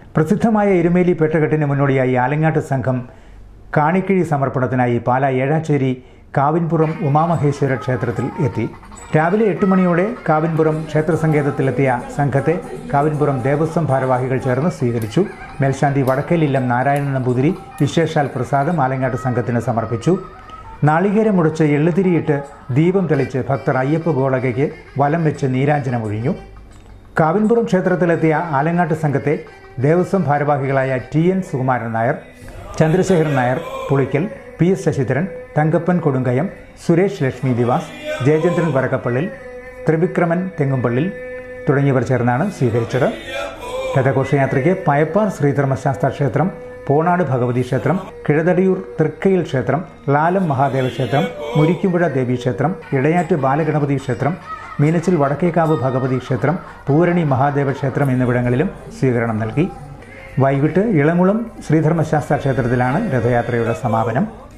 പ്രസിദ്ധമായ എരുമേലി പേട്ടകെട്ടിന് മുന്നോടിയായി ആലങ്ങാട്ട് സംഘം കാണിക്കിഴി സമർപ്പണത്തിനായി പാല ഏഴാച്ചേരി കാവിൻപുറം ഉമാമഹേശ്വര ക്ഷേത്രത്തിൽ എത്തി രാവിലെ എട്ട് മണിയോടെ കാവിൻപുറം ക്ഷേത്രസങ്കേതത്തിലെത്തിയ സംഘത്തെ കാവിൻപുറം ദേവസ്വം ഭാരവാഹികൾ ചേർന്ന് സ്വീകരിച്ചു മേൽശാന്തി വടക്കേലില്ലം നാരായണൻ നമ്പൂതിരി വിശേഷാൽ പ്രസാദം ആലങ്ങാട്ട് സംഘത്തിന് സമർപ്പിച്ചു നാളികേരം മുടച്ച് എള്ളുതിരിയിട്ട് ദീപം തെളിച്ച് ഭക്തർ അയ്യപ്പ ഗോളകയ്ക്ക് വലം വെച്ച് നീരാഞ്ജനമൊഴിഞ്ഞു കാവിൻപുറം ക്ഷേത്രത്തിലെത്തിയ ആലങ്ങാട്ട് സംഘത്തെ ദേവസ്വം ഭാരവാഹികളായ T N Sukumaran Nair Chandrasekharan Nair Pulikkal P S Sasidharan Thankappan Kodunkayam Suresh Lakshmi Divas Jayachandran Varakkappallil Thrivikraman Thengumpallil തുടങ്ങിയവർ ചേർന്നാണ് സ്വീകരിച്ചത് രഥഘോഷയാത്രയ്ക്ക് പയപ്പാർ ശ്രീധർമ്മശാസ്ത്ര ക്ഷേത്രം പോണാട് ഭഗവതി ക്ഷേത്രം കിഴതടിയൂർ തൃക്കയിൽ ക്ഷേത്രം ലാലം മഹാദേവ ക്ഷേത്രം മുരിക്കുമ്പുഴ ദേവീക്ഷേത്രം ഇടയാറ്റ് ബാലഗണപതി ക്ഷേത്രം മീനച്ചിൽ വടക്കേക്കാവ് ഭഗവതി ക്ഷേത്രം പൂരണി മഹാദേവ ക്ഷേത്രം എന്നിവിടങ്ങളിലും സ്വീകരണം നൽകി വൈകിട്ട് ഇളമുളം ശ്രീധർമ്മശാസ്ത്ര ക്ഷേത്രത്തിലാണ് രഥയാത്രയുടെ സമാപനം